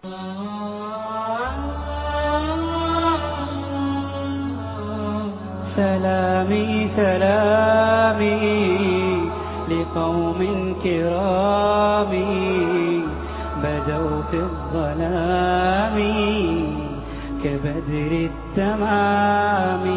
سلامي سلامي لقوم كرام بدوا في الظلام كبدر التمام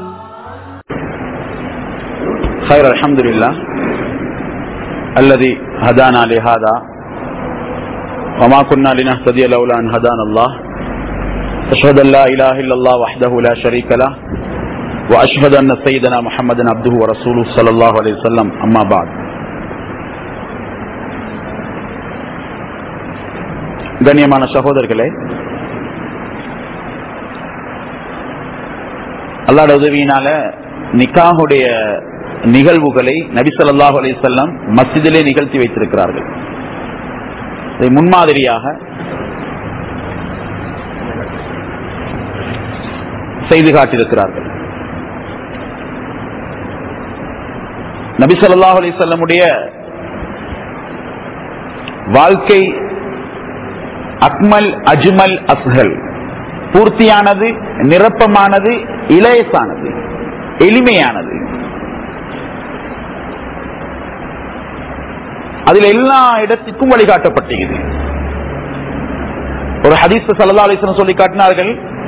خير الحمد لله الذي هدانا لهذا وما كنا لنهتدي لولا أن هدانا الله أشهد أن لا إله إلا الله وحده لا شريك له وأشهد أن سيدنا محمدا عبده ورسوله صلى الله عليه وسلم أما بعد கண்ணியமான சகோதரர்களே அல்லாட உதவியினால நிக்காஹுடைய நிகழ்வுகளை நபி ஸல்லல்லாஹு அலைஹி வஸல்லம் மஸ்ஜிதிலே நிகழ்த்தி வைத்திருக்கிறார்கள் இதை முன்மாதிரியாக செய்து காட்டியிருக்கிறார்கள் நபி ஸல்லல்லாஹு அலைஹி வஸல்லமுடைய வாழ்க்கை அக்மல் அஜ்மல் அஸ்ஹல் பூர்த்தியானது நிரப்பமானது இளையசானது எளிமையானது அதில் எல்லா இடத்திற்கும் வழிகாட்டப்பட்டது ஒரு ஹதீஸ் சல்லா அலிஸ்லம் சொல்லி காட்டினார்கள்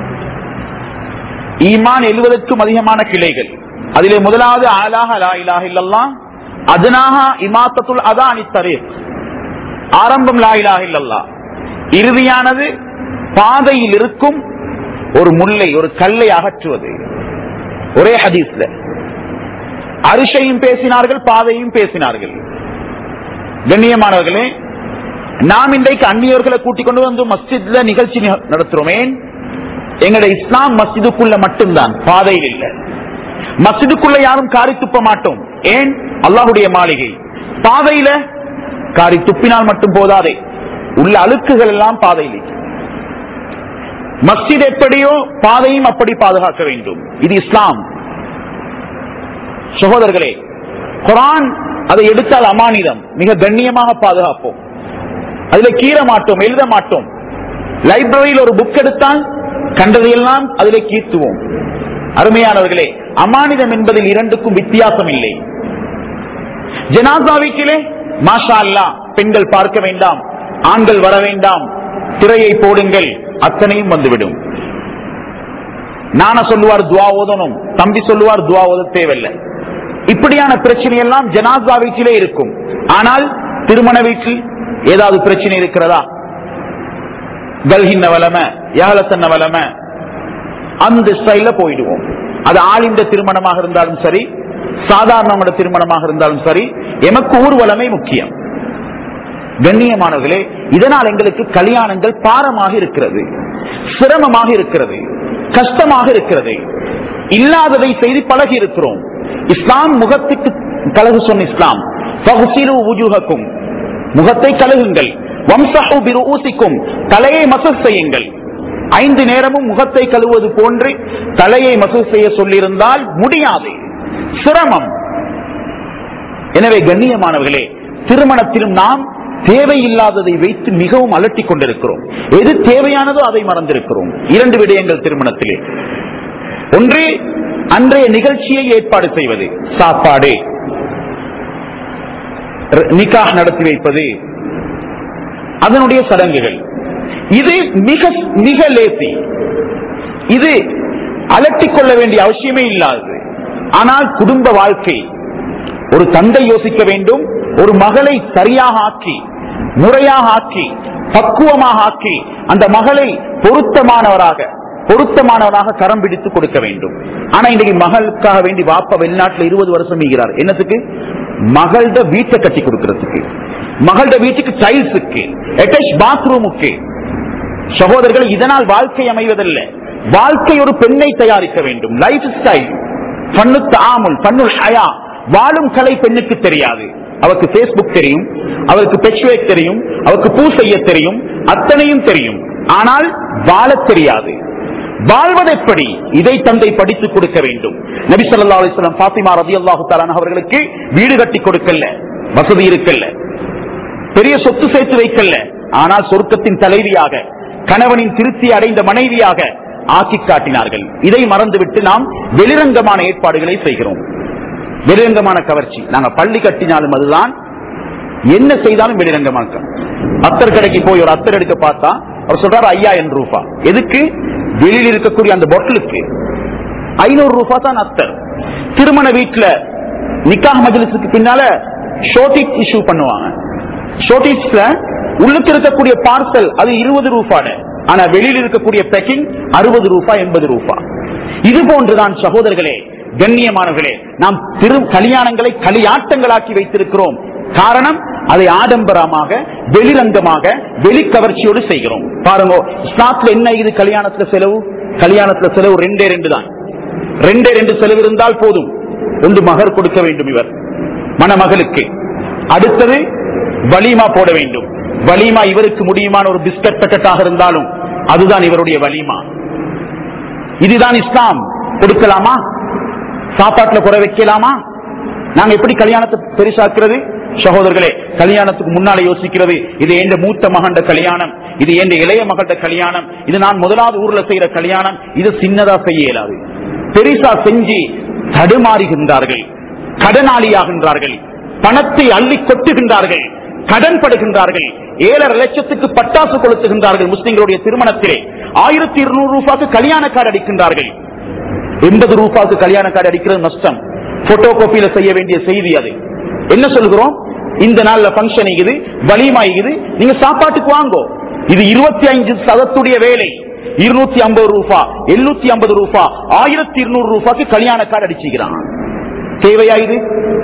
ஈமான் எழுவதற்கும் அதிகமான கிளைகள் அதிலே முதலாவது ஆலாக லா இலாஹ இல்லல்லாஹ் அதனாக இமாத்தத்துல் அதா அனித்தரீக் ஆரம்பம் லா இலாஹ இல்லல்லாஹ் இறுதியானது பாதையில் இருக்கும் ஒரு முல்லை ஒரு கல்லை அகற்றுவது ஒரே ஹதீஸ்ல அரிசையும் பேசினார்கள் பாதையும் பேசினார்கள் கண்ணியமானவர்களே நாம் இன்றைக்கு அந்நியர்களை கூட்டிக் கொண்டு வந்து மஸ்ஜித்ல நிகழ்ச்சி நடத்துறோமே எங்களுடைய இஸ்லாம் மஸ்ஜிதுக்குள்ள மட்டும்தான் பாதையில் இல்லை மஸ்ஜிதுக்குள்ள யாரும் காரி துப்ப மாட்டோம் ஏன் அல்லாஹுடைய மாளிகை பாதையில காரி துப்பினால் மட்டும் போதாதே உள்ள அழுக்குகள் எல்லாம் பாதையில் மஸ்ஜித் எப்படியோ பாதையும் அப்படி பாதுகாக்க வேண்டும் இது இஸ்லாம் சகோதரர்களே குரான் அதை எடுத்தால் அமானிதம் மிக கண்ணியமாக பாதுகாப்போம் அதுல கீற மாட்டோம் எழுத மாட்டோம் லைப்ரரியில் ஒரு புக் எடுத்தால் கண்டதையெல்லாம் அதிலே கீர்த்துவோம் அருமையானவர்களே அமானிதம் என்பதில் இரண்டுக்கும் வித்தியாசம் இல்லை ஜனாசா வீட்டிலே மாஷா அல்லா பெண்கள் பார்க்க வேண்டாம் ஆண்கள் வர வேண்டாம் திரையை போடுங்கள் அத்தனையும் வந்துவிடும் நான சொல்லுவார் துவா ஓதணும் தம்பி சொல்லுவார் துவா ஓத தேவையில்லை இப்படியான பிரச்சனை எல்லாம் ஜனாசா வீட்டிலே இருக்கும் ஆனால் திருமண வீட்டில் ஏதாவது பிரச்சனை இருக்கிறதா கல்கின்ன வளம ஏகலத்தன்ன வளம அந்த ஸ்டைல போயிடுவோம் அது ஆளிந்த திருமணமாக இருந்தாலும் சரி சாதாரண திருமணமாக இருந்தாலும் சரி எமக்கு ஊர்வலமே முக்கியம் கண்ணியமானவர்களே இதனால் எங்களுக்கு கல்யாணங்கள் பாரமாக இருக்கிறது சிரமமாக இருக்கிறது கஷ்டமாக இருக்கிறது இல்லாததை செய்து பழகி இருக்கிறோம் இஸ்லாம் முகத்துக்கு கலகு சொன்ன இஸ்லாம் முகத்தை கழுகுங்கள் வம்சூசிக்கும் தலையை மசல் செய்யுங்கள் ஐந்து நேரமும் முகத்தை கழுவது போன்று தலையை மசல் செய்ய சொல்லியிருந்தால் முடியாது சிரமம் எனவே கண்ணியமானவர்களே திருமணத்திலும் நாம் தேவையில்லாததை வைத்து மிகவும் அலட்டிக் கொண்டிருக்கிறோம் எது தேவையானதோ அதை மறந்திருக்கிறோம் இரண்டு விடயங்கள் திருமணத்திலே ஒன்று அன்றைய நிகழ்ச்சியை ஏற்பாடு செய்வது சாப்பாடு நிக்காக நடத்தி வைப்பது அதனுடைய சடங்குகள் இது மிக மிக லேசி இது அலட்டிக் கொள்ள வேண்டிய அவசியமே இல்லாதது ஆனால் குடும்ப வாழ்க்கை ஒரு தந்தை யோசிக்க வேண்டும் ஒரு மகளை சரியாக ஆக்கி முறையாக ஆக்கி பக்குவமாக ஆக்கி அந்த மகளை பொருத்தமானவராக பொருத்தமானவராக கரம் பிடித்து கொடுக்க வேண்டும் ஆனா இன்றைக்கு மகளுக்காக வேண்டி வாப்ப வெளிநாட்டுல இருபது வருஷம் ஈகிறார் என்னத்துக்கு மகளோட வீட்டை கட்டி கொடுக்கறதுக்கு மகளோட வீட்டுக்கு டைல்ஸுக்கு அட்டாச் பாத்ரூமுக்கு சகோதரர்கள் இதனால் வாழ்க்கை அமைவதல்ல வாழ்க்கை ஒரு பெண்ணை தயாரிக்க வேண்டும் லைஃப் ஸ்டைல் பண்ணு தாமுல் பண்ணுல் ஹயா வாழும் கலை பெண்ணுக்கு தெரியாது அவருக்கு பேஸ்புக் தெரியும் அவருக்கு பெச்சுவேக் தெரியும் அவருக்கு பூ செய்ய தெரியும் அத்தனையும் தெரியும் ஆனால் வாழ தெரியாது வாழ்வது எப்படி இதை தந்தை படித்துக் கொடுக்க வேண்டும் நபி சொல்லா அலிஸ்லாம் பாத்திமா ரதி அல்லாஹு அவர்களுக்கு வீடு கட்டி கொடுக்கல வசதி இருக்கல்ல பெரிய சொத்து சேர்த்து வைக்கல ஆனால் சொர்க்கத்தின் தலைவியாக கணவனின் திருப்தி அடைந்த மனைவியாக ஆக்கி காட்டினார்கள் இதை மறந்துவிட்டு நாம் வெளிரங்கமான ஏற்பாடுகளை செய்கிறோம் வெளிரங்கமான கவர்ச்சி நாங்க பள்ளி கட்டினாலும் அதுதான் என்ன செய்தாலும் வெளிரங்கமாக அத்தர் கடைக்கு போய் ஒரு அத்தர் எடுக்க பார்த்தா அவர் சொல்றாரு ஐயாயிரம் ரூபா எதுக்கு வெளியில் இருக்கக்கூடிய அந்த பொட்டலுக்கு ஐநூறு ரூபா தான் அத்தர் திருமண வீட்டுல நிக்காஹ் மஜ்லிஸுக்கு பின்னால ஷோட்டிக் இஷ்யூ பண்ணுவாங்க ஷோட்டிக்ஸ்ல உள்ளுக்கு இருக்கக்கூடிய பார்சல் அது இருபது ரூபாய் ஆனா வெளியில் இருக்கக்கூடிய பேக்கிங் அறுபது ரூபாய் எண்பது ரூபாய் இது போன்றுதான் சகோதரர்களே கண்ணியமானவர்களே நாம் திரு கல்யாணங்களை களியாட்டங்களாக்கி வைத்திருக்கிறோம் காரணம் அதை ஆடம்பரமாக வெளிரங்கமாக வெளிக்கவர்ச்சியோடு செய்கிறோம் பாருங்க இஸ்லாத்துல என்ன இது கல்யாணத்துல செலவு கல்யாணத்துல செலவு ரெண்டே ரெண்டு தான் ரெண்டே ரெண்டு செலவு இருந்தால் போதும் ஒன்று மகர் கொடுக்க வேண்டும் இவர் மணமகளுக்கு அடுத்தது வலிமா போட வேண்டும் வலிமா இவருக்கு முடியுமான ஒரு பிஸ்கட் பேக்கெட்டாக இருந்தாலும் அதுதான் இவருடைய வலிமா இதுதான் இஸ்லாம் கொடுக்கலாமா சாப்பாட்டுல குறை வைக்கலாமா நாங்க எப்படி கல்யாணத்தை பெருசாக்குறது சகோதரர்களே கல்யாணத்துக்கு முன்னால யோசிக்கிறது இது எந்த மூத்த மகண்ட கல்யாணம் இது எந்த இளைய மகண்ட கல்யாணம் இது நான் முதலாவது ஊர்ல செய்யற கல்யாணம் இது சின்னதா செய்ய இயலாது பெரிசா செஞ்சு தடுமாறுகின்றார்கள் கடனாளியாகின்றார்கள் பணத்தை அள்ளி கொட்டுகின்றார்கள் கடன் படுகின்றார்கள் ஏழரை லட்சத்துக்கு பட்டாசு கொளுத்துகின்றார்கள் முஸ்லிம்களுடைய திருமணத்திலே ஆயிரத்தி இருநூறு ரூபாய்க்கு கல்யாண கார்டு அடிக்கின்றார்கள் எண்பது ரூபாய்க்கு கல்யாண கார்டு அடிக்கிறது நஷ்டம் போட்டோ காப்பியில செய்ய வேண்டிய செய்தி அது என்ன சொல்கிறோம் இந்த நாள்ல பங்கன் இது வலிமா இது நீங்க சாப்பாட்டுக்கு வாங்கோ இது இருபத்தி ஐந்து சதத்துடைய வேலை இருநூத்தி ஐம்பது ரூபா எழுநூத்தி ஐம்பது ரூபா ஆயிரத்தி இருநூறு ரூபாய்க்கு கல்யாண கார்டு அடிச்சுக்கிறான் தேவையா இது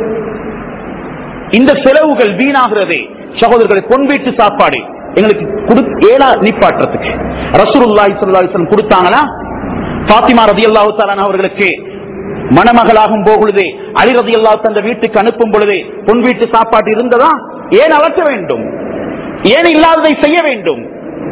இந்த செலவுகள் வீணாகிறது சகோதரர்களை பொன் வீட்டு சாப்பாடு எங்களுக்கு குடு ஏழா நிப்பாட்டுறதுக்கு ரசூலுல்லாஹி ஸல்லல்லாஹு அலைஹி வஸல்லம் கொடுத்தாங்களா பாத்திமா ரதியல்லாஹு தஆலா அவர்களுக்கு மணமகளாகும் போகுது அலி ரதியல்லாஹு அந்த வீட்டுக்கு அனுப்பும் பொழுது பொன் வீட்டு சாப்பாடு இருந்ததா ஏன் அகற்ற வேண்டும் ஏன் இல்லாததை செய்ய வேண்டும்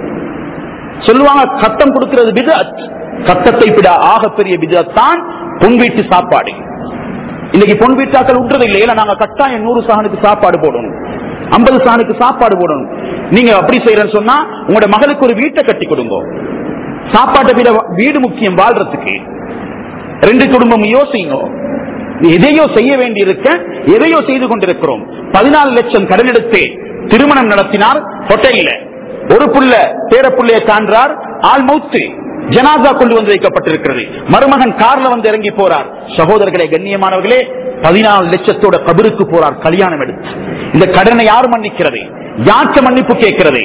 சொல்லுவாங்க கட்டம் கொடுக்கிறது பிதத் கட்டத்தை விட ஆகப்பெரிய பிதத் தான் பொன் வீட்டு சாப்பாடு இன்னைக்கு பொன் வீட்டாக்கள் விட்டுறது இல்லை ஏன்னா நாங்க கட்டாயம் நூறு சாகனுக்கு சாப்பாடு போடணும் ஐம்பது சாகனுக்கு சாப்பாடு போடணும் நீங்க அப்படி செய்யறேன்னு சொன்னா உங்களோட மகளுக்கு ஒரு வீட்டை கட்டி கொடுங்க சாப்பாட்டை விட வீடு முக்கியம் வாழ்றதுக்கு ரெண்டு குடும்பம் யோசிங்க எதையோ செய்ய வேண்டி இருக்க எதையோ செய்து கொண்டிருக்கிறோம் பதினாலு லட்சம் கடன் எடுத்து திருமணம் நடத்தினார் ஹோட்டல்ல ஒரு புள்ள பேர புள்ளைய காண்றார் ஆள் மௌத்து ஜனாதா கொண்டு வந்து வைக்கப்பட்டிருக்கிறது மருமகன் கார்ல வந்து இறங்கி போறார் சகோதரர்களே கண்ணியமானவர்களே பதினாலு லட்சத்தோட கபருக்கு போறார் கல்யாணம் எடுத்து இந்த கடனை யார் மன்னிக்கிறது யாற்ற மன்னிப்பு கேட்கிறது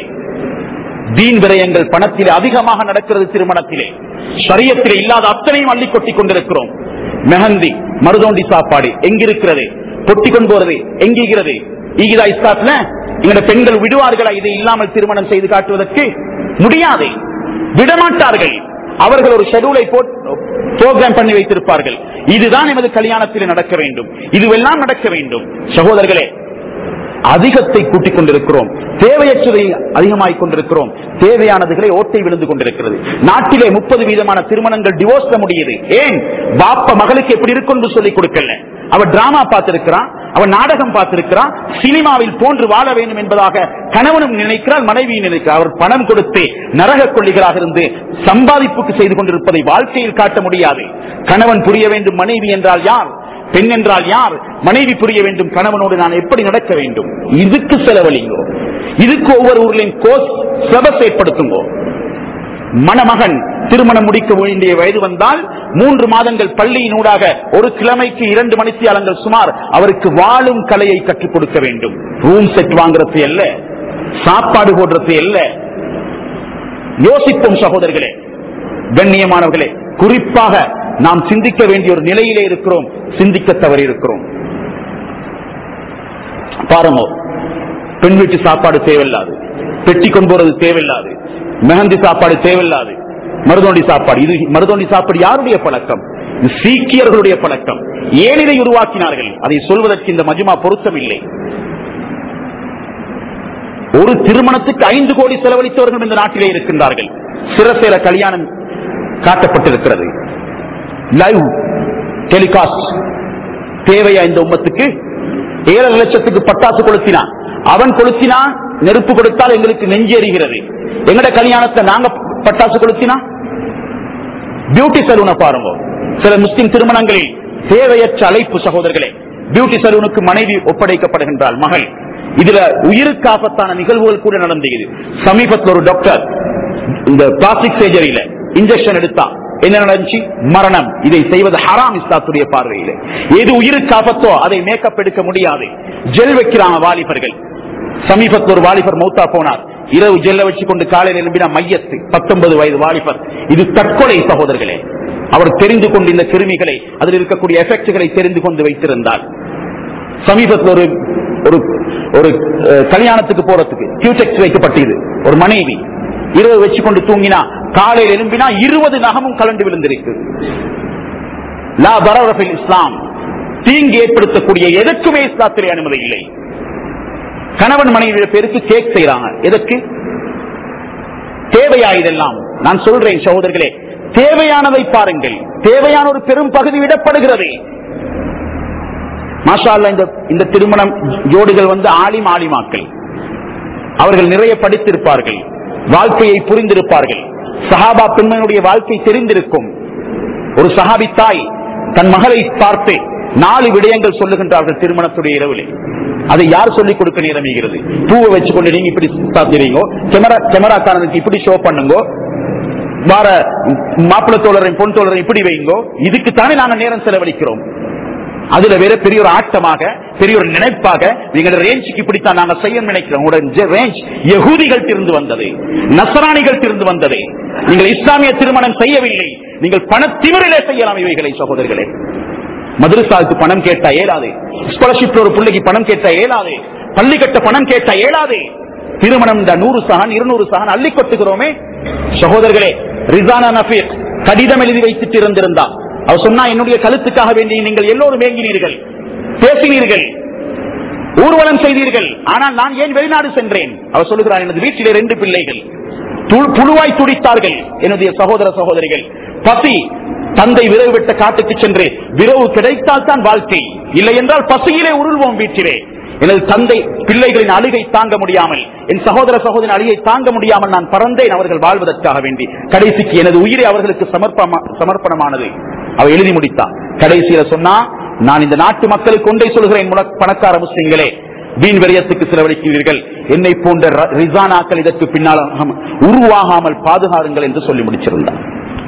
வீண் விரயங்கள் பணத்திலே அதிகமாக நடக்கிறது திருமணத்திலே சரியத்திலே இல்லாத அத்தனையும் அள்ளி கொட்டி கொண்டிருக்கிறோம் மெஹந்தி மருதோண்டி சாப்பாடு எங்கிருக்கிறது கொட்டி கொண்டு போறது எங்கிருக்கிறது ஈகிதா இஸ்லாத்துல எங்களோட பெண்கள் விடுவார்களா இதை இல்லாமல் திருமணம் செய்து காட்டுவதற்கு முடியாது விடமாட்டார்கள் அவர்கள் ஒரு ஷெடியூலை ப்ரோக்ராம் பண்ணி வைத்திருப்பார்கள் இதுதான் எமது கல்யாணத்தில் நடக்க வேண்டும் இதுவெல்லாம் நடக்க வேண்டும் சகோதரர்களே அதிகத்தை கூட்டிக் கொண்டிருக்கிறோம் தேவையற்றதை அதிகமாகிக் கொண்டிருக்கிறோம் தேவையானதுகளை ஓட்டை விழுந்து கொண்டிருக்கிறது நாட்டிலே முப்பது வீதமான திருமணங்கள் டிவோர்ஸ் முடியுது ஏன் பாப்ப மகளுக்கு எப்படி இருக்கும் என்று சொல்லிக் கொடுக்கல அவ டிராமா பார்த்திருக்கிறான் அவன் நாடகம் பார்த்திருக்கிறான் சினிமாவில் போன்று வாழ வேண்டும் என்பதாக கணவனும் நினைக்கிறார் மனைவியும் நினைக்கிறார் அவர் பணம் கொடுத்து நரக கொள்ளிகளாக இருந்து சம்பாதிப்புக்கு செய்து கொண்டிருப்பதை வாழ்க்கையில் காட்ட முடியாது கணவன் புரிய வேண்டும் மனைவி என்றால் யார் பெண் என்றால் யார் மனைவி புரிய வேண்டும் கணவனோடு நான் எப்படி நடக்க வேண்டும் இதுக்கு செலவழிங்கோ இதுக்கு ஒவ்வொரு ஊர்லையும் கோர்ஸ் சிலபஸ் ஏற்படுத்துங்கோ மணமகன் திருமணம் முடிக்க வேண்டிய வயது வந்தால் மூன்று மாதங்கள் பள்ளியினூடாக ஒரு கிழமைக்கு இரண்டு மணித்தியாலங்கள் சுமார் அவருக்கு வாழும் கலையை கற்றுக் கொடுக்க வேண்டும் ரூம் செட் வாங்குறது அல்ல சாப்பாடு போடுறது அல்ல யோசிப்போம் சகோதரர்களே கண்ணியமானவர்களே குறிப்பாக நாம் சிந்திக்க வேண்டிய ஒரு நிலையிலே இருக்கிறோம் சிந்திக்க தவறி இருக்கிறோம் பாருங்க பெண் வீட்டு சாப்பாடு தேவையில்லாது பெட்டி கொண்டு போறது தேவையில்லாது மெஹந்தி சாப்பாடு தேவையில்லாது மருதோண்டி சாப்பாடு இது மருதோண்டி சாப்பாடு யாருடைய பழக்கம் இது சீக்கியர்களுடைய பழக்கம் ஏன் இதை உருவாக்கினார்கள் அதை சொல்வதற்கு இந்த மஜுமா பொருத்தமில்லை ஒரு திருமணத்துக்கு ஐந்து கோடி செலவழித்தவர்கள் இந்த நாட்டிலே இருக்கின்றார்கள் சிறசேல கல்யாணம் காட்டப்பட்டிருக்கிறது லைவ் டெலிகாஸ்ட் தேவையா இந்த உம்மத்துக்கு ஏழரை லட்சத்துக்கு பட்டாசு கொளுத்தினான் அவன் கொளுத்தினா நெருப்பு கொடுத்தால் எங்களுக்கு நெஞ்செறிகிறது எங்கட கல்யாணத்தை நாங்க பட்டாசு கொளுத்தினா பியூட்டி சலூனை பாருங்க சில முஸ்லிம் திருமணங்களில் தேவையற்ற அழைப்பு சகோதரர்களே பியூட்டி சலூனுக்கு மனைவி ஒப்படைக்கப்படுகின்றாள் மகள் இதுல உயிருக்கு ஆபத்தான நிகழ்வுகள் கூட நடந்தது சமீபத்தில் ஒரு டாக்டர் இந்த பிளாஸ்டிக் சர்ஜரியில இன்ஜெக்ஷன் எடுத்தா என்ன நடந்துச்சு மரணம் இதை செய்வது ஹராம் இஸ்லாத்துடைய பார்வையில எது உயிருக்கு ஆபத்தோ அதை மேக்கப் எடுக்க முடியாது ஜெல் வைக்கிறாங்க வாலிபர்கள் சமீபத்தில் ஒரு வாலிபர் மௌத்தா போனார் இரவு ஜெல்ல வச்சு கொண்டு காலையில் எழுப்பின மையத்து பத்தொன்பது வயது வாலிபர் இது தற்கொலை சகோதரர்களே அவர் தெரிந்து கொண்டு இந்த கிருமிகளை அதில் இருக்கக்கூடிய எஃபெக்ட்களை தெரிந்து கொண்டு வைத்திருந்தார் சமீபத்தில் ஒரு ஒரு ஒரு அஹ், கல்யாணத்துக்கு போறதுக்கு கியூடெக்ஸ் வைக்கப்பட்டது ஒரு மனைவி இரவு வச்சு கொண்டு தூங்கினா காலையில் எழும்பினா இருபது நகமும் கலண்டு விழுந்திருக்கு லா பரவரபில் இஸ்லாம் தீங்கு ஏற்படுத்தக்கூடிய எதற்குமே இஸ்லாத்திலே அனுமதி இல்லை கணவன் மனைவி பேருக்கு கேக் செய்யறாங்க எதற்கு தேவையா இதெல்லாம் நான் சொல்றேன் சகோதரர்களே தேவையானதை பாருங்கள் தேவையான ஒரு பெரும் பகுதி விடப்படுகிறது மாஷா அல்லாஹ் இந்த இந்த திருமணம் ஜோடிகள் வந்து ஆலிம் ஆலிமாக்கள் அவர்கள் நிறைய படித்திருப்பார்கள் வாழ்க்கையை புரிந்திருப்பார்கள் சஹாபா பெண்மனுடைய வாழ்க்கை தெரிந்திருக்கும் ஒரு சஹாபி தாய் தன் மகளை பார்த்து நாலு விடயங்கள் சொல்லுகின்றார்கள் திருமணத்துடைய இரவிலே அதை யார் சொல்லிக் கொடுக்க நேரமைகிறது பூவை வச்சுக்கொண்டு நீங்க இப்படி சாத்திரீங்க கேமரா கேமராக்காரனுக்கு இப்படி ஷோ பண்ணுங்க வார மாப்பிள்ளை தோழரையும் பொன் தோழரையும் இப்படி வைங்கோ இதுக்கு தானே நாங்க நேரம் செலவழிக்கிறோம் அதுல வேற பெரிய ஒரு ஆட்டமாக பெரிய ஒரு நினைப்பாக எங்களோட ரேஞ்சுக்கு இப்படித்தான் நாங்க செய்ய நினைக்கிறோம் உங்களோட ரேஞ்ச் யகூதிகள் திருந்து வந்தது நசராணிகள் திருந்து வந்தது நீங்கள் இஸ்லாமிய திருமணம் செய்யவில்லை நீங்கள் பணத்திவரிலே செய்யலாம் இவைகளை சகோதரர்களே மதுரசாவுக்கு பணம் கேட்டா ஏலாது ஸ்காலர்ஷிப் ஒரு பிள்ளைக்கு பணம் கேட்டா ஏலாது பள்ளி கட்ட பணம் கேட்டா ஏலாது திருமணம் இந்த நூறு சகன் இருநூறு சகன் அள்ளி கொட்டுகிறோமே சகோதரர்களே ரிசானா நபீர் கடிதம் எழுதி வைத்துட்டு இருந்திருந்தா அவர் சொன்னா என்னுடைய கழுத்துக்காக வேண்டி நீங்கள் எல்லோரும் ஏங்கினீர்கள் பேசினீர்கள் ஊர்வலம் செய்தீர்கள் ஆனால் நான் ஏன் வெளிநாடு சென்றேன் அவர் சொல்லுகிறார் எனது வீட்டிலே ரெண்டு பிள்ளைகள் து- புழுவாய் துடித்தார்கள் என்னுடைய சகோதர சகோதரிகள் பசி தந்தை விரவு விட்ட காட்டுக்கு சென்று விரவு கிடைத்தால் தான் வாழ்க்கை இல்லை என்றால் பசியிலே உருள்வோம் வீட்டிலே எனது தந்தை பிள்ளைகளின் அழுகை தாங்க முடியாமல் என் சகோதர சகோதரின் அழுகை தாங்க முடியாமல் நான் பறந்தேன் அவர்கள் வாழ்வதற்காக வேண்டி கடைசிக்கு எனது உயிரை அவர்களுக்கு சமர்ப்பமா சமர்ப்பணமானது அவ எழுதி முடித்தான் கடைசியில சொன்னா நான் இந்த நாட்டு மக்களுக்கு ஒன்றை சொல்கிறேன் முன- பணக்கார முஸ்லிம்களே வீண் விரயத்துக்கு செலவழிக்கிறீர்கள் என்னை போன்ற ர- ரிசானாக்கள் இதற்கு பின்னால் ஆகாம- உருவாகாமல் பாதுகாருங்கள் என்று சொல்லி முடிச்சிருந்தார்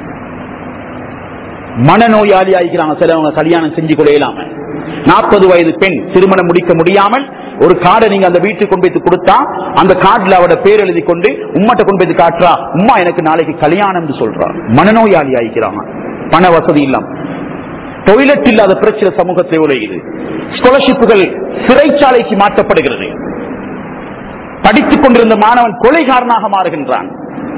மனநோயாளி ஆகிக்கிறாங்க சிலவங்க கல்யாணம் செஞ்சு கொள்ளையிலாம நாற்பது வயது பெண் திருமணம் முடிக்க முடியாமல் ஒரு கார்டை நீங்க அந்த வீட்டுக்கு கொண்டு போய் கொடுத்தா அந்த கார்டுல அவட பேர் எழுதி கொண்டு உம்மட்ட கொண்டு போய் காட்டுறா உம்மா எனக்கு நாளைக்கு கல்யாணம் சொல்றா மனநோயாளி ஆகிக்கிறாங்க பண வசதி இல்லாம டொய்லெட் இல்லாத பிரச்சனை சமூகத்தை உலகுது ஸ்காலர்ஷிப்புகள் சிறைச்சாலைக்கு மாற்றப்படுகிறது படித்துக் கொண்டிருந்த மாணவன் கொலைகாரனாக மாறுகின்றான்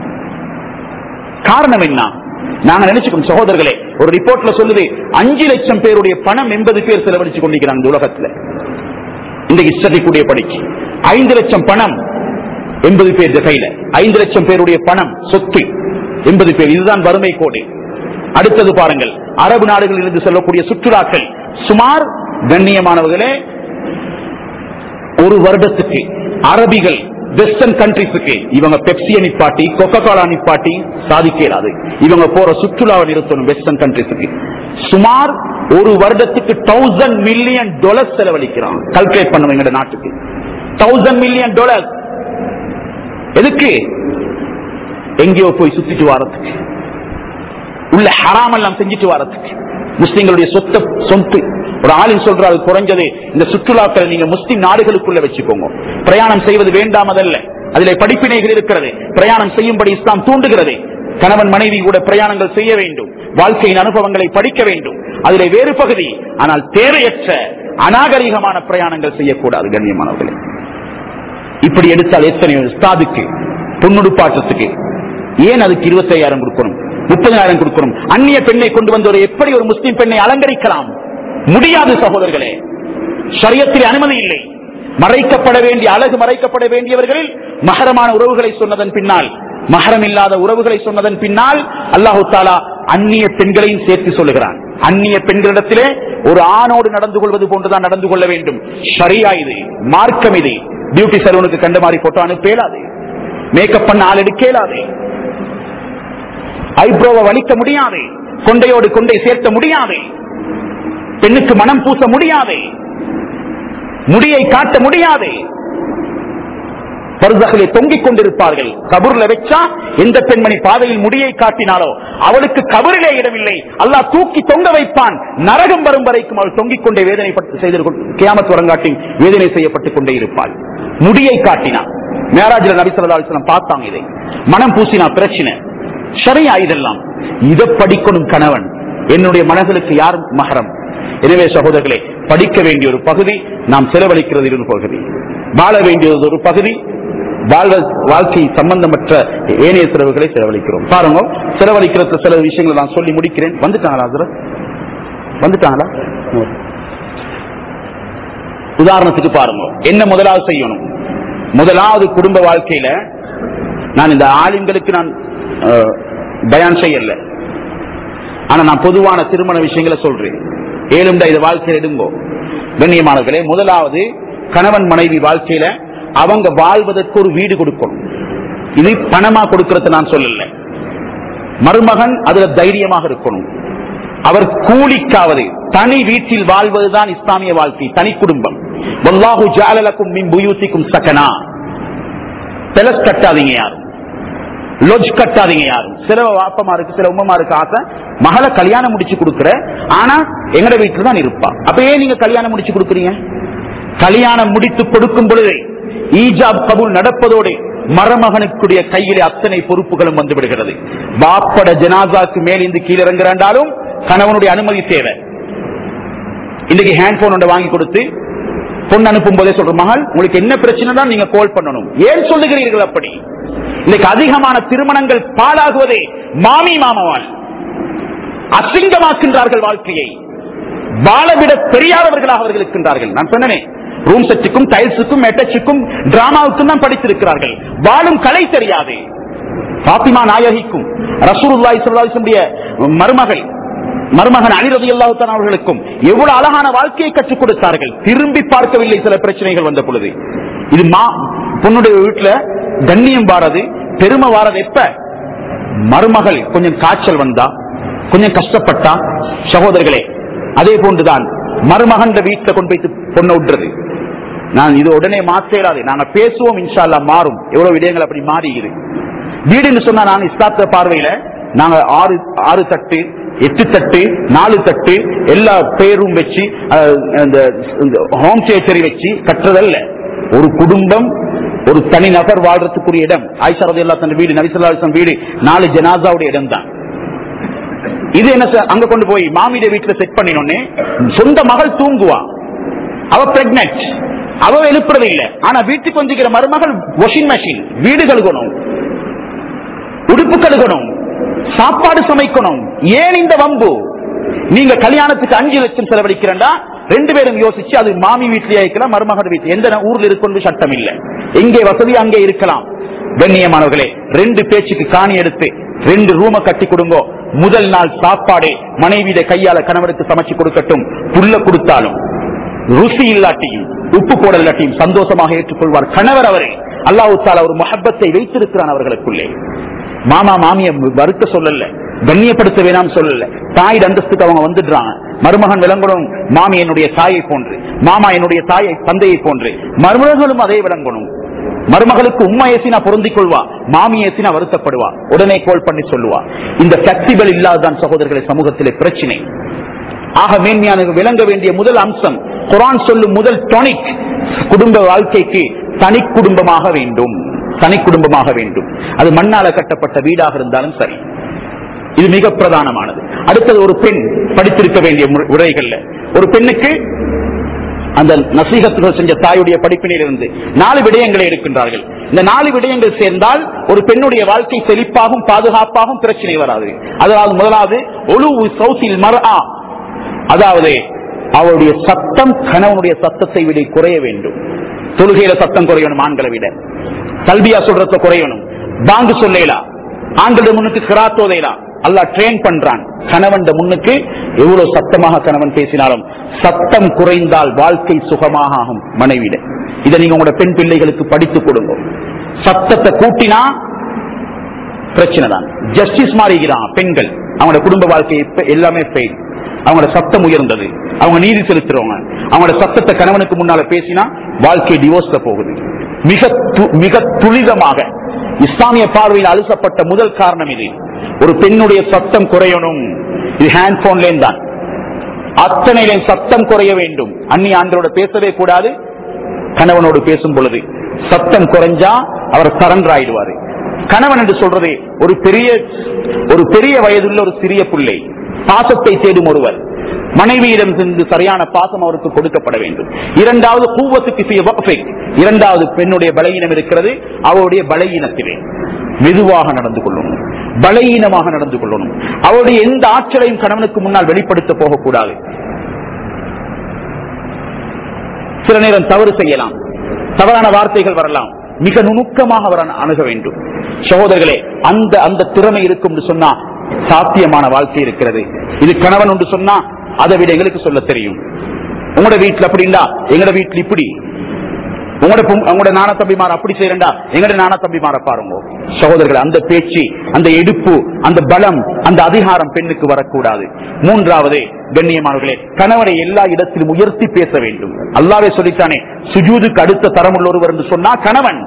காரணம் என்ன நாங்க நினைச்சுக்கோம் சகோதரர்களே ஒரு ரிப்போர்ட்ல சொல்லுது அஞ்சு லட்சம் பேருடைய பணம் எண்பது பேர் செலவழிச்சு கொண்டிருக்கிறாங்க இந்த உலகத்துல இன்றைக்கு ஸ்டடிக்கூடிய படிக்கு ஐந்து லட்சம் பணம் எண்பது பேர் கையில ஐந்து லட்சம் பேருடைய பணம் சொத்து எண்பது பேர் இதுதான் வறுமை கோடு அடுத்தது பாருங்கள் அரபு நாடுகளில் இருந்து செல்லக்கூடிய சுற்றுலாக்கள் சுமார் கண்ணியமானவர்களே ஒரு வருடத்துக்கு அரபிகள் வெஸ்டர்ன் கண்ட்ரிஸுக்கு இவங்க பெப்சியை நிப்பாட்டி கொக்கோ கோலா நிப்பாட்டி சாதிக்க இயலாது இவங்க போற சுற்றுலாவை நிறுத்தணும் வெஸ்டர்ன் கண்ட்ரிஸுக்கு சுமார் ஒரு வருடத்துக்கு தௌசண்ட் மில்லியன் டாலர் செலவழிக்கிறான் கல்குலேட் பண்ணுவோம் எங்க நாட்டுக்கு தௌசண்ட் மில்லியன் டாலர் எதுக்கு எங்கேயோ போய் சுத்திட்டு வாரத்துக்கு உள்ள ஹராம் எல்லாம் செஞ்சுட்டு வரதுக்கு முஸ்லிம்களுடைய சொத்த சொத்து ஒரு ஆளின் சொல்றாரு குறைஞ்சது இந்த சுற்றுலாக்களை நீங்க முஸ்லிம் நாடுகளுக்குள்ள வச்சுக்கோங்க பிரயாணம் செய்வது வேண்டாமதல்ல அதிலே படிப்பினைகள் இருக்கிறது பிரயாணம் செய்யும்படி இஸ்லாம் தூண்டுகிறது கணவன் மனைவி கூட பிரயாணங்கள் செய்ய வேண்டும் வாழ்க்கையின் அனுபவங்களை படிக்க வேண்டும் அதிலே வேறு பகுதி ஆனால் தேவையற்ற அநாகரிகமான பிரயாணங்கள் செய்யக்கூடாது கண்ணியமானவர்களே இப்படி எடுத்தால் எத்தனையோ ஸ்தாதுக்கு பொன்னுடுப்பாட்டத்துக்கு ஏன் அதுக்கு இருபத்தையாயிரம் கொடுக்கணும் முப்பதாயிரம் கொடுக்கணும் அந்நிய பெண்ணை கொண்டு வந்து ஒரு எப்படி ஒரு முஸ்லிம் பெண்ணை அலங்கரிக்கலாம் முடியாது சகோதரர்களே ஷரியத்தில் அனுமதி இல்லை மறைக்கப்பட வேண்டிய அழகு மறைக்கப்பட வேண்டியவர்களில் மகரமான உறவுகளை சொன்னதன் பின்னால் மகரம் இல்லாத உறவுகளை சொன்னதன் பின்னால் அல்லாஹு தாலா அந்நிய பெண்களையும் சேர்த்து சொல்லுகிறான் அந்நிய பெண்களிடத்திலே ஒரு ஆணோடு நடந்து கொள்வது போன்றுதான் நடந்து கொள்ள வேண்டும் ஷரியா இது மார்க்கம் இது பியூட்டி சலூனுக்கு கண்ட மாதிரி போட்டோ அனுப்பேலாது மேக்கப் பண்ண ஆள் எடுக்க இயலாது ஐப்ரோவை வலிக்க முடியாது கொண்டையோடு கொண்டை சேர்த்த முடியாது பெண்ணுக்கு மனம் பூச முடியாது முடியை காட்ட முடியாது பருதகளை தொங்கிக் கொண்டிருப்பார்கள் கபூர்ல வச்சா எந்த பெண்மணி பாதையில் முடியை காட்டினாலோ அவளுக்கு கபரிலே இடமில்லை அல்லாஹ் தூக்கி தொங்க வைப்பான் நரகம் வரும் வரைக்கும் அவள் தொங்கிக் கொண்டே வேதனைப்பட்டு செய்து கியாமத் வரங்காட்டி வேதனை செய்யப்பட்டுக் கொண்டே இருப்பாள் முடியை காட்டினான் மேராஜில் நபி ஸல்லல்லாஹு அலைஹி வஸல்லம் பார்த்தாங்க இதை மனம் பூசினா பிரச்சனை சரியா இதெல்லாம் இதை படிக்கணும் கணவன் என்னுடைய மனங்களுக்கு யார் மகரம் எனவே சகோதரர்களே படிக்க வேண்டிய ஒரு பகுதி நாம் செலவழிக்கிறது ஒரு பகுதி வாழ வேண்டியது ஒரு பகுதி வாழ்வ வாழ்க்கை சம்பந்தமற்ற ஏனைய செலவுகளை செலவழிக்கிறோம் பாருங்க செலவழிக்கிறது சில விஷயங்களை நான் சொல்லி முடிக்கிறேன் வந்துட்டாங்களா ஹசரத்? வந்துட்டாங்களா உதாரணத்துக்கு பாருங்க என்ன முதலாவது செய்யணும் முதலாவது குடும்ப வாழ்க்கையில நான் இந்த ஆலிம்களுக்கு நான் அஹ், பயான் செய்யல ஆனா நான் பொதுவான திருமண விஷயங்களை சொல்றேன் ஏழும்டா இது வாழ்க்கையில் எடுங்கோ கண்ணியமானவர்களே முதலாவது கணவன் மனைவி வாழ்க்கையில அவங்க வாழ்வதற்கு ஒரு வீடு கொடுக்கணும் இது பணமா கொடுக்கறது நான் சொல்லல மருமகன் அதுல தைரியமாக இருக்கணும் அவர் கூலிக்காவது தனி வீட்டில் வாழ்வதுதான் இஸ்லாமிய வாழ்க்கை தனி குடும்பம் வல்லாஹு ஜாலலக்கும் மின் புயூத்திக்கும் சக்கனா பெலஸ் கட்டாதீங்க யாரும் லொஜ் கட்டாதீங்க யாரும் சில வாப்பமாருக்கு சில உம்மமாருக்கு ஆசை மகளை கல்யாணம் முடிச்சு கொடுக்குற ஆனா எங்கட வீட்டுல தான் இருப்பா அப்ப ஏன் நீங்க கல்யாணம் முடிச்சு கொடுக்குறீங்க கல்யாணம் முடித்து கொடுக்கும் பொழுது ஈஜாப் கபூல் நடப்பதோடு மருமகனுக்குடைய கையிலே அத்தனை பொறுப்புகளும் வந்து விடுகிறது வாப்பட ஜனாசாக்கு மேல் இருந்து கீழே இறங்குறாண்டாலும் கணவனுடைய அனுமதி தேவை இன்னைக்கு ஹேண்ட் போன் ஒன்றை வாங்கி கொடுத்து பொண்ணு அனுப்பும் போதே சொல்ற மகள் உங்களுக்கு என்ன பிரச்சனை தான் நீங்க கால் பண்ணணும் ஏன் சொல்லுகிறீர்கள் அப்படி இன்னைக்கு அதிகமான திருமணங்கள் பாழாகுவதே மாமி மாமவான் அசிங்கமாக்கின்றார்கள் வாழ்க்கையை வாழவிட தெரியாதவர்களாக அவர்கள் இருக்கின்றார்கள் நான் சொன்னேன் ரூம் செட்டுக்கும் டைல்ஸுக்கும் மெட்டச்சுக்கும் டிராமாவுக்கும் தான் படித்திருக்கிறார்கள் வாழும் கலை தெரியாது பாத்திமா நாயகிக்கும் ரசூலுல்லாஹி ஸல்லல்லாஹு அலைஹி வஸல்லம் மருமகள் மருமகன் அலி ரலியல்லாஹு தஆலா அவர்களுக்கும் எவ்வளவு அழகான வாழ்க்கையை கற்றுக் கொடுத்தார்கள் திரும்பி பார்க்கவில்லை சில பிரச்சனைகள் வந்த பொழுது இது மா பொண்ணுடைய வீட்டுல கண்ணியம் வாரது பெருமை வாரது எப்ப மருமகள் கொஞ்சம் காய்ச்சல் வந்தா கொஞ்சம் கஷ்டப்பட்டா சகோதரர்களே அதே போன்றுதான் மருமகன் வீட்டுல கொண்டு போய் பொண்ணை விடுறது நான் இது உடனே மாற்றேறாது நாங்க பேசுவோம் இன்ஷா அல்லாஹ் மாறும் எவ்வளவு விடயங்கள் அப்படி மாறிக்குது வீடுன்னு சொன்னா நான் இஸ்லாத்த பார்வையில நாங்க ஆறு ஆறு தட்டு எட்டு தட்டு நாலு தட்டு எல்லா பேரும் வச்சு அஹ், இந்த ஹோம் தியேட்டரை வச்சு கட்டுறதல்ல ஒரு குடும்பம் ஒரு தனி நபர் வாழ்றதுக்குரிய இடம் ஆயிஷா ரதி தன் வீடு நபிசல்லா வீடு நாலு ஜனாசாவுடைய இடம் தான் இது என்ன சார் அங்க கொண்டு போய் மாமியுடைய வீட்டுல செட் பண்ணினோடனே சொந்த மகள் தூங்குவா அவ பிரெக்னன்ட் அவ எழுப்புறது இல்ல ஆனா வீட்டுக்கு வந்துக்கிற மருமகள் வாஷிங் மெஷின் வீடு கழுகணும் உடுப்பு கழுகணும் சாப்பாடு சமைக்கணும் ஏன் இந்த வம்பு நீங்க கல்யாணத்துக்கு அஞ்சு லட்சம் செலவழிக்கிறா ரெண்டு பேரும் யோசிச்சு அது மாமி வீட்லயே இருக்கலாம் மருமகன் வீட்டு எந்த ஊர்ல இருக்கணும் சட்டம் இல்ல எங்கே வசதி அங்கே இருக்கலாம் கண்ணியமானவர்களே ரெண்டு பேச்சுக்கு காணி எடுத்து ரெண்டு ரூம கட்டி கொடுங்கோ முதல் நாள் சாப்பாடு மனைவியிட கையால கணவனுக்கு சமைச்சு கொடுக்கட்டும் புல்ல கொடுத்தாலும் ருசி இல்லாட்டியும் உப்பு போடல் இல்லாட்டியும் சந்தோஷமாக ஏற்றுக்கொள்வார் கணவர் அவரே அல்லாஹு தாலா ஒரு மஹப்பத்தை வைத்திருக்கிறான் அவர்களுக்குள்ளே மாமா மாமிய வருத்த சொல்லல கண்ணியப்படுத்த வேணாம் சொல்லல தாய் அந்தஸ்துக்கு அவங்க வந்துடுறாங்க மருமகன் விளங்கணும் மாமி என்னுடைய தாயை போன்று மாமா என்னுடைய தாயை தந்தையை போன்று மருமகளும் அதே விளங்கணும் மருமகளுக்கு உண்மை ஏசினா பொருந்திக் கொள்வா மாமி ஏசினா வருத்தப்படுவா உடனே கோல் பண்ணி சொல்லுவா இந்த பிளெக்சிபிள் இல்லாதான் சகோதரர்களை சமூகத்திலே பிரச்சனை ஆக மேன்மையான விளங்க வேண்டிய முதல் அம்சம் குரான் சொல்லும் முதல் டொனிக் குடும்ப வாழ்க்கைக்கு தனி குடும்பமாக வேண்டும் தனி குடும்பமாக வேண்டும் அது மண்ணால கட்டப்பட்ட வீடாக இருந்தாலும் சரி இது மிக பிரதானமானது அடுத்தது ஒரு பெண் படித்திருக்க வேண்டிய முறை- முறைகள்ல ஒரு பெண்ணுக்கு அந்த நசீகத்துகள் செஞ்ச தாயுடைய படிப்பினிலிருந்து நாலு விடயங்களை எடுக்கின்றார்கள் இந்த நாலு விடயங்கள் சேர்ந்தால் ஒரு பெண்ணுடைய வாழ்க்கை செழிப்பாகவும் பாதுகாப்பாகவும் பிரச்சனை வராது அதாவது முதலாவது ஒழு சௌசில் மரா அதாவது அவருடைய சத்தம் கணவனுடைய சத்தத்தை விட குறைய வேண்டும் தொழுகையில சத்தம் குறையணும் ஆண்களை விட கல்வியா சொல்றத குறையணும் பாங்கு சொல்லேலா ஆண்களுடைய முன்னுக்கு கிராத்தோதைலா அல்லா ட்ரெயின் பண்றான் கணவன் முன்னுக்கு எவ்வளவு சத்தமாக கணவன் பேசினாலும் சத்தம் குறைந்தால் வாழ்க்கை சுகமாக ஆகும் மனைவிட இதை நீங்க உங்களோட பெண் பிள்ளைகளுக்கு படித்து கொடுங்க சத்தத்தை கூட்டினா பிரச்சனை தான் ஜஸ்டிஸ் மாறிக்கிறான் பெண்கள் அவங்களோட குடும்ப வாழ்க்கை இப்ப எல்லாமே ஃபெயில் அவங்களோட சத்தம் உயர்ந்தது அவங்க நீதி செலுத்துறவங்க அவங்களோட சத்தத்தை கணவனுக்கு முன்னால பேசினா வாழ்க்கை டிவோர்ஸ்ல போகுது மிக து- மிக துரிதமாக இஸ்லாமிய பார்வையில் அழுசப்பட்ட முதல் காரணம் இது ஒரு பெண்ணுடைய சத்தம் குறையணும் இது ஹேண்ட் போன்ல தான் அத்தனையிலும் சத்தம் குறைய வேண்டும் அந்நிய ஆண்களோட பேசவே கூடாது கணவனோடு பேசும் பொழுது சத்தம் குறைஞ்சா அவர் சரண்டர் ஆயிடுவாரு கணவன் என்று சொல்றது ஒரு பெரிய ஒரு பெரிய வயதுள்ள ஒரு சிறிய பிள்ளை பாசத்தை தேடும் ஒருவர் மனைவியிடம் இருந்து சரியான பாசம் அவருக்கு கொடுக்கப்பட வேண்டும் இரண்டாவது கூவத்துக்கு செய்ய வக்ஃபை. இரண்டாவது பெண்ணுடைய பலகீனம் இருக்கிறது அவருடைய பலகீனத்திலே மெதுவாக நடந்து கொள்ளணும் பலகீனமாக நடந்து கொள்ளணும் அவருடைய எந்த ஆற்றலையும் கணவனுக்கு முன்னால் வெளிப்படுத்த போகக்கூடாது சில நேரம் தவறு செய்யலாம் தவறான வார்த்தைகள் வரலாம் மிக நுணுக்கமாக அவர் அணு- அணுக வேண்டும் சகோதரர்களே அந்த அந்த திறமை இருக்கும் என்று சொன்னா சாத்தியமான வாழ்க்கை இருக்கிறது இது கணவன் என்று சொன்னா அதை விட எங்களுக்கு சொல்ல தெரியும் உங்களோட வீட்டுல அப்படின்னா எங்களோட வீட்டுல இப்படி உங்களோட பொம்- உங்களோட நான தம்பிமார் அப்படி செய்யறா எங்களோட நான தம்பிமார பாருங்க சகோதரர்கள் அந்த பேச்சு அந்த எடுப்பு அந்த பலம் அந்த அதிகாரம் பெண்ணுக்கு வரக்கூடாது மூன்றாவது கண்ணியமானவர்களே கணவனை எல்லா இடத்திலும் உயர்த்தி பேச வேண்டும் அல்லாவே சொல்லித்தானே சுஜூதுக்கு அடுத்த தரமுள்ள ஒருவர் என்று சொன்னா கணவன்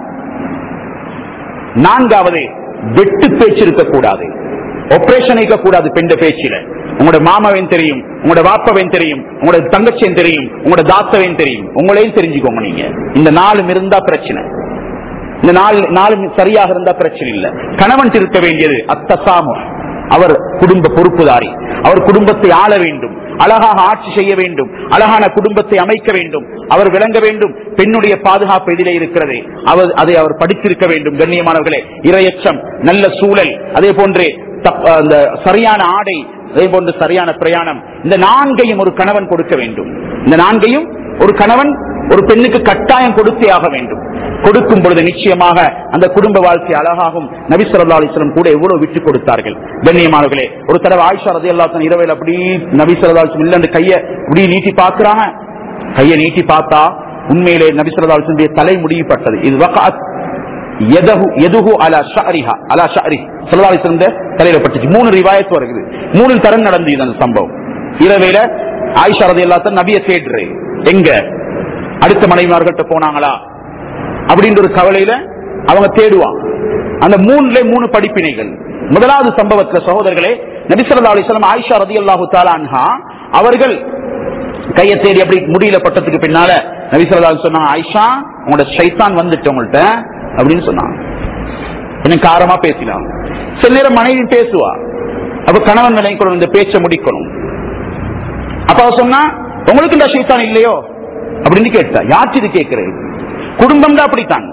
நான்காவது வெட்டு பேச்சு இருக்கக்கூடாது ஆபரேஷன் இருக்கக்கூடாது பெண்ட பேச்சில உங்களோட மாமாவன் தெரியும் உங்களோட வாப்பவன் தெரியும் உங்களோட தங்கச்சியன் தெரியும் உங்களோட தாத்தவன் தெரியும் உங்களையும் தெரிஞ்சுக்கோங்க நீங்க இந்த நாலும் இருந்தா பிரச்சனை இந்த நாலு நாலும் சரியாக இருந்தா பிரச்சனை இல்ல கணவன் இருக்க வேண்டியது அத்தசாமு அவர் குடும்ப பொறுப்புதாரி அவர் குடும்பத்தை ஆள வேண்டும் அழகாக ஆட்சி செய்ய வேண்டும் அழகான குடும்பத்தை அமைக்க வேண்டும் அவர் விளங்க வேண்டும் பெண்ணுடைய பாதுகாப்பு எதிலே இருக்கிறது அவர் அதை அவர் படித்திருக்க வேண்டும் கண்ணியமானவர்களே இரையச்சம் நல்ல சூழல் அதே போன்று தப்- அந்த சரியான ஆடை அதே போன்று சரியான பிரயாணம் இந்த நான்கையும் ஒரு கணவன் கொடுக்க வேண்டும் இந்த நான்கையும் ஒரு கணவன் ஒரு பெண்ணுக்கு கட்டாயம் கொடுத்தே ஆக வேண்டும் கொடுக்கும் பொழுது நிச்சயமாக அந்த குடும்ப வாழ்க்கை அழகாகும் நபி ஸல்லல்லாஹு அலைஹி வஸல்லம் கூட எவ்வளவு விட்டு கொடுத்தார்கள் கண்ணியமானவர்களே ஒரு தடவை ஆயிஷா ரலியல்லாஹு அன்ஹா இரவையில் அப்படி நபி ஸல்லல்லாஹு அலைஹி வஸல்லம் இல்லன்னு கைய இப்படி நீட்டி பார்க்கறாங்க கைய நீட்டி பார்த்தா உண்மையிலே நபி ஸல்லல்லாஹு அலைஹி வஸல்லம் தலை முடியப்பட்டது இது வகாத் எதகு எதுகு அலா ஷஅரிஹா அலா ஷஅரி ஸல்லல்லாஹு அலைஹி வஸல்லம் தலையில பட்டுச்சு மூணு ரிவாயத் வருகிறது மூணு தரம் நடந்தது அந்த சம்பவம் இரவையில ஆயிஷா ரலியல்லாஹு அன்ஹா நபியை தேடுறே எங்க அடுத்த மனைவிமார்கிட்ட போனாங்களா அப்படின்ற ஒரு கவலையில அவங்க தேடுவாங்க அந்த மூணுல மூணு படிப்பினைகள் முதலாவது சம்பவத்துல சகோதரர்களே நபிசல்லா அலிஸ்லாம் ஆயிஷா ரதி அல்லாஹு அன்ஹா அவர்கள் கையை தேடி அப்படி முடியல பட்டத்துக்கு பின்னால நபிசல்லா சொன்னாங்க ஆயிஷா உங்களோட சைத்தான் வந்துட்டு உங்கள்ட்ட அப்படின்னு சொன்னாங்க என்ன காரமா பேசினாங்க சில நேரம் மனைவி பேசுவா அப்ப கணவன் நிலைக்கணும் இந்த பேச்சை முடிக்கணும் அப்ப அவ சொன்னா உங்களுக்கு இந்த சைத்தான் இல்லையோ அப்படின்னு கேட்டா யாச்சு இது கேட்கிறேன் குடும்பம் தான் அப்படித்தான்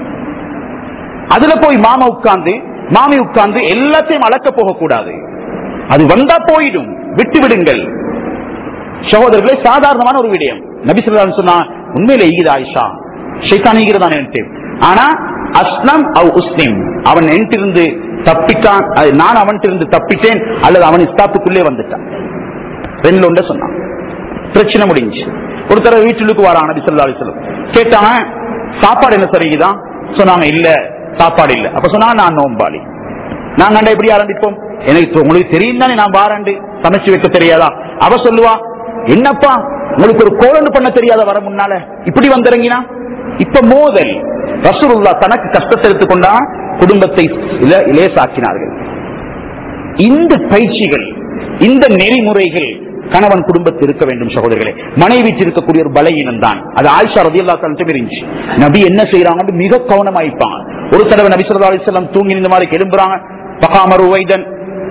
அதுல போய் மாமா உட்கார்ந்து மாமி உட்கார்ந்து எல்லாத்தையும் அளக்க போக கூடாது அது வந்தா போயிடும் விட்டு விடுங்கள் சகோதரர்களே சாதாரணமான ஒரு விடயம் நபி சொல்லு சொன்னா உண்மையில ஈகிது ஆயிஷா ஷைத்தான் ஈகிறதான் நினைத்தேன் ஆனா அஸ்லம் அவ் உஸ்லிம் அவன் என்கிட்டிருந்து தப்பிட்டான் அது நான் அவன்கிட்ட தப்பிட்டேன் அல்லது அவன் இஸ்தாத்துக்குள்ளே வந்துட்டான் ரெண்டுல ஒன்ற சொன்னான் பிரச்சனை முடிஞ்சு ஒரு தடவை வீட்டுக்கு வரான் நபி சொல்லா அலிஸ்லம் கேட்டாங்க சாப்பாடு என்ன சரிக்குதான் சொன்னாங்க இல்ல சாப்பாடு இல்ல அப்ப சொன்னா நான் நோம்பாளி நாங்க அண்டா எப்படி ஆரம்பிப்போம் எனக்கு தெ- உங்களுக்கு தெரியும் தானே நான் வாரண்டு சமைச்சு வைக்க தெரியாதா அவ சொல்லுவா என்னப்பா உங்களுக்கு ஒரு கோலண்டு பண்ண தெரியாத வர முன்னால இப்படி வந்திறங்கினா இப்ப மோதல் ரசூலுல்லாஹ் தனக்கு கஷ்டத்தை எடுத்துக்கொண்டா குடும்பத்தை இல- லேசாக்கினார்கள் இந்த பயிற்சிகள் இந்த நெறிமுறைகள் கணவன் குடும்பத்தில் இருக்க வேண்டும் சகோதரர்களே மனைவிக்கு இருக்கக்கூடிய ஒரு பலகீனம் தான் அது ஆயிஷா ரதி அல்லா இருந்துச்சு நபி என்ன செய்யறாங்க மிக கவனமாயிப்பாங்க ஒரு தடவை நபி சொல்லா அலிஸ்லாம் தூங்கி இந்த மாதிரி எழும்புறாங்க பகாமர் உவைதன்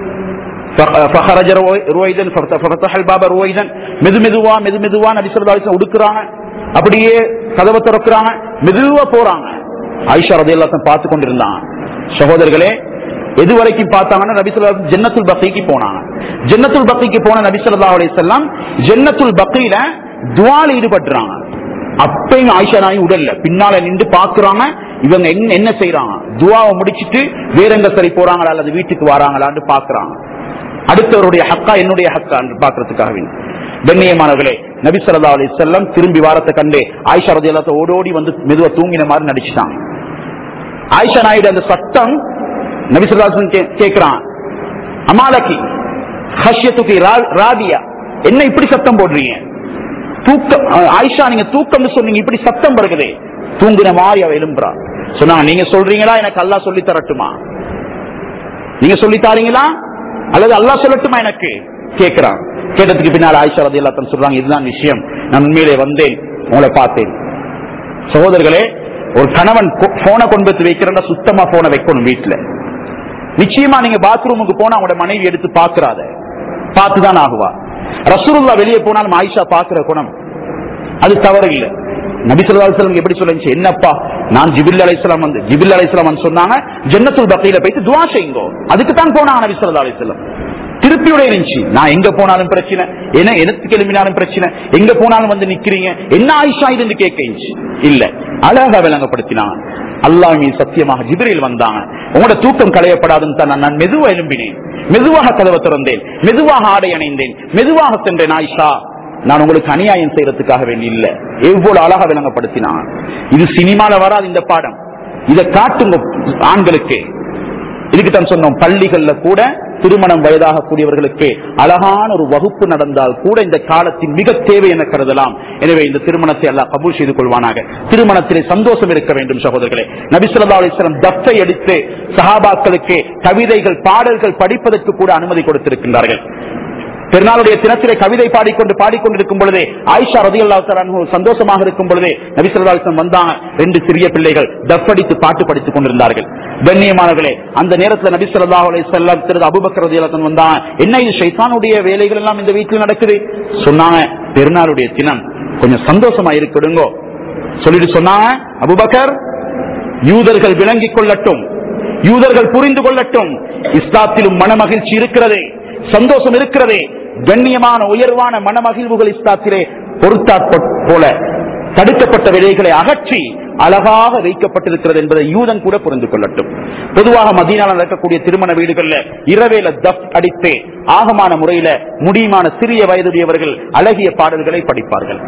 فخرج روي- رويدا ففتح ففتح الباب رويدا மெது மெதுவா மெது மெதுவா நபி ஸல்லல்லாஹு அலைஹி வஸல்லம் உடுக்குறாங்க அப்படியே கதவை திறக்கிறாங்க மெதுவா போறாங்க ஆயிஷா ரலியல்லாஹு அன்ஹா பார்த்து கொண்டிருந்தாங்க சகோதரர்களே எது வரைக்கும் பார்த்தாங்கன்னா நபி ஸல்லல்லாஹு அலைஹி வஸல்லம் ஜன்னத்துல் பக்கீக்கு போனாங்க ஜன்னத்துல் பக்கீக்கு போன நபி ஸல்லல்லாஹு அலைஹி வஸல்லம் ஜன்னத்துல் பக்கீல துஆல ஈடுபடுறாங்க அப்பயும் ஆயிஷா நாய் உடல்ல பின்னால நின்று பாக்குறாங்க இவங்க என்ன என்ன செய்யறாங்க துவாவை முடிச்சிட்டு வேற எங்க சரி போறாங்களா அல்லது வீட்டுக்கு வராங்களான்னு பாக்குறாங்க அடுத்தவருடைய ஹக்கா என்னுடைய ஹக்கா என்று பாக்குறதுக்காக வேண்டி. கண்ணியமானவர்களே நபி ஸல்லல்லாஹு அலைஹி வஸல்லம் திரும்பி வாரத்தை கண்டு ஆயிஷா ரலியல்லாஹு ஓடோடி வந்து மெதுவா தூங்கின மாதிரி நடிச்சிட்டாங்க ஆயிஷா நாயுடு அந்த சத்தம் நபி ஸல்லல்லாஹு அலைஹி வஸல்லம் கேட்கிறான் அமாலகி ஹஷ்யத்துக்கு ராதியா என்ன இப்படி சத்தம் போடுறீங்க தூக்கம் அஹ், ஆயிஷா நீங்க தூக்கம்னு சொன்னீங்க இப்படி சத்தம் வருகுதே தூங்குன மாதிரி அவ எழும்புறா சொன்னாங்க நீங்க சொல்றீங்களா எனக்கு அல்லாஹ் சொல்லி தரட்டுமா நீங்க சொல்லி தாரீங்களா அல்லது அல்லாஹ் சொல்லட்டுமா எனக்கு கேட்கிறான் கேட்டதுக்கு பின்னால் ஆயிஷா ரதி எல்லாத்தன் சொல்றாங்க இதுதான் விஷயம் நான் உண்மையிலே வந்தேன் உங்களை பார்த்தேன் சகோதரர்களே ஒரு கணவன் போனை கொண்டு வந்து வைக்கிறேன்னா சுத்தமா போனை வைக்கணும் வீட்டுல நிச்சயமா நீங்க பாத்ரூமுக்கு போனா அவங்களோட மனைவி எடுத்து பாக்குறாத பார்த்துதான் ஆகுவா ரசூலுல்லா வெளியே போனாலும் ஆயிஷா பாக்குற குணம் அது தவறு இல்ல நபி ஸல்லல்லாஹு அலைஹி வஸல்லம் எப்படி சொல்லுச்சு என்னப்பா நான் ஜிபில் அலைஹிஸ்ஸலாம் வந்து ஜிபில் அலைஹிஸ்ஸலாம் வந்து சொன்னாங்க ஜன்னத்துல் பக்கீல போயிட்டு துஆ செய்யுங்க அதுக்கு தான் போனாங்க நபி ஸல்லல்லாஹு அலைஹி வஸல்லம் திருப்தியோட இருந்துச்சு நான் எங்க போனாலும் பிரச்சனை என்ன எனக்கு கிளம்பினாலும் பிரச்சனை எங்க போனாலும் வந்து நிக்கிறீங்க என்ன ஆயிஷா இதுன்னு கேட்க இருந்துச்சு. இல்ல அழகா விளங்கப்படுத்தினாங்க அல்லாஹ் மீது சத்தியமாக ஜிப்ரீல் வந்தாங்க உங்களோட தூக்கம் களையப்படாதுன்னு தான் நான் நான் மெதுவா எழும்பினேன் மெதுவாக கதவை திறந்தேன் மெதுவாக ஆடை அணைந்தேன் மெதுவாக சென்றேன் ஆயிஷா நான் உங்களுக்கு அநியாயம் செய்யறதுக்காக வேண்டி இல்ல எவ்வளவு அழகா விளங்கப்படுத்தினான் இது சினிமால வராது இந்த பாடம் இதை காட்டுங்க ஆண்களுக்கு இதுக்கு தான் சொன்னோம் பள்ளிகள்ல கூட திருமணம் வயதாக கூடியவர்களுக்கு அழகான ஒரு வகுப்பு நடந்தால் கூட இந்த காலத்தின் மிக தேவை என கருதலாம் எனவே இந்த திருமணத்தை எல்லாம் கபூல் செய்து கொள்வானாக திருமணத்திலே சந்தோஷம் இருக்க வேண்டும் சகோதரர்களே நபிசுல்லா அலிஸ்லாம் தப்பை அடித்து சஹாபாக்களுக்கு கவிதைகள் பாடல்கள் படிப்பதற்கு கூட அனுமதி கொடுத்திருக்கின்றார்கள் பெருநாளுடைய தினத்திலே கவிதை பாடிக்கொண்டு பாடிக்கொண்டிருக்கும் பொழுதே ஆயிஷா ரதி சந்தோஷமாக இருக்கும் பொழுதே நபிசல்லாசம் வந்தாங்க ரெண்டு சிறிய பிள்ளைகள் தப்படித்து பாட்டு படித்துக் கொண்டிருந்தார்கள் கண்ணியமானவர்களே அந்த நேரத்தில் நபி ஸல்லல்லாஹு அலைஹி வஸல்லம் திரு அபூபக்கர் ரலியல்லாஹு வந்தாங்க என்ன இது ஷைத்தானுடைய வேலைகள் எல்லாம் இந்த வீட்டில் நடக்குது சொன்னாங்க பெருநாளுடைய தினம் கொஞ்சம் சந்தோஷமா இருக்கடுங்கோ சொல்லிட்டு சொன்னாங்க அபூபக்கர் யூதர்கள் விளங்கிக் கொள்ளட்டும் யூதர்கள் புரிந்து கொள்ளட்டும் இஸ்லாத்திலும் மனமகிழ்ச்சி இருக்கிறது சந்தோஷம் இருக்கிறது கண்ணியமான உயர்வான மனமகிழ்வுகள் இஸ்லாத்திலே பொருத்தாற்ப போல தடுக்கப்பட்ட விலைகளை அகற்றி அழகாக வைக்கப்பட்டிருக்கிறது என்பதை யூதன் கூட புரிந்து கொள்ளட்டும் பொதுவாக மதீனால நடக்கக்கூடிய திருமண வீடுகள்ல இரவேல தப் அடித்து ஆகமான முறையில முடியுமான சிறிய வயதுடையவர்கள் அழகிய பாடல்களை படிப்பார்கள்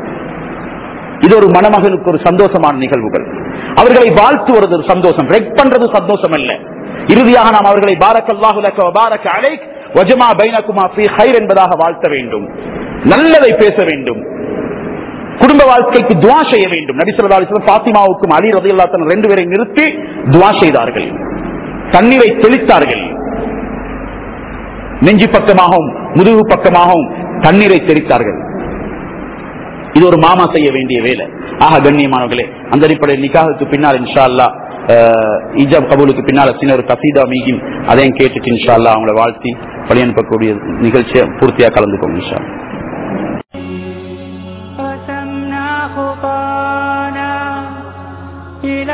இது ஒரு மணமகனுக்கு ஒரு சந்தோஷமான நிகழ்வுகள் அவர்களை வாழ்த்துவது ஒரு சந்தோஷம் ரெக் பண்றது சந்தோஷம் அல்ல இறுதியாக நாம் அவர்களை பாரக்கல்லாஹு லக்க வ பாரக்க அலைக் வஜமா பைனகுமா ஃபீ ஹைர் என்பதாக வாழ்த்த வேண்டும் நல்லதை பேச வேண்டும் குடும்ப வாழ்க்கைக்கு துவா செய்ய வேண்டும் நபி ஸல்லல்லாஹு அலைஹி வஸல்லம் ஃபாத்திமாவுக்கும் அலி ரலியல்லாஹு அன்ஹு ரெண்டு பேரை நிறுத்தி துவா செய்தார்கள் தண்ணீரை தெளித்தார்கள் நெஞ்சு பக்கமாகவும் முதுகு பக்கமாகவும் தண்ணீரை தெளித்தார்கள் இது ஒரு மாமா செய்ய வேண்டிய வேலை ஆக கண்ணியமானவர்களே அந்த அடிப்படையில் நிக்காகுக்கு பின்னால் இன்ஷா அல்லா ஈஜாப் கபூலுக்கு பின்னால் சின்ன ஒரு கசீதா மீகின் அதையும் கேட்டுட்டு இன்ஷா அல்லா அவங்கள வாழ்த்தி பழி அனுப்பக்கூடிய நிகழ்ச்சியை பூர்த்தியா கலந்துக்கோங்க இன்ஷா அல்லாஹ். رسمنا خطانا إلى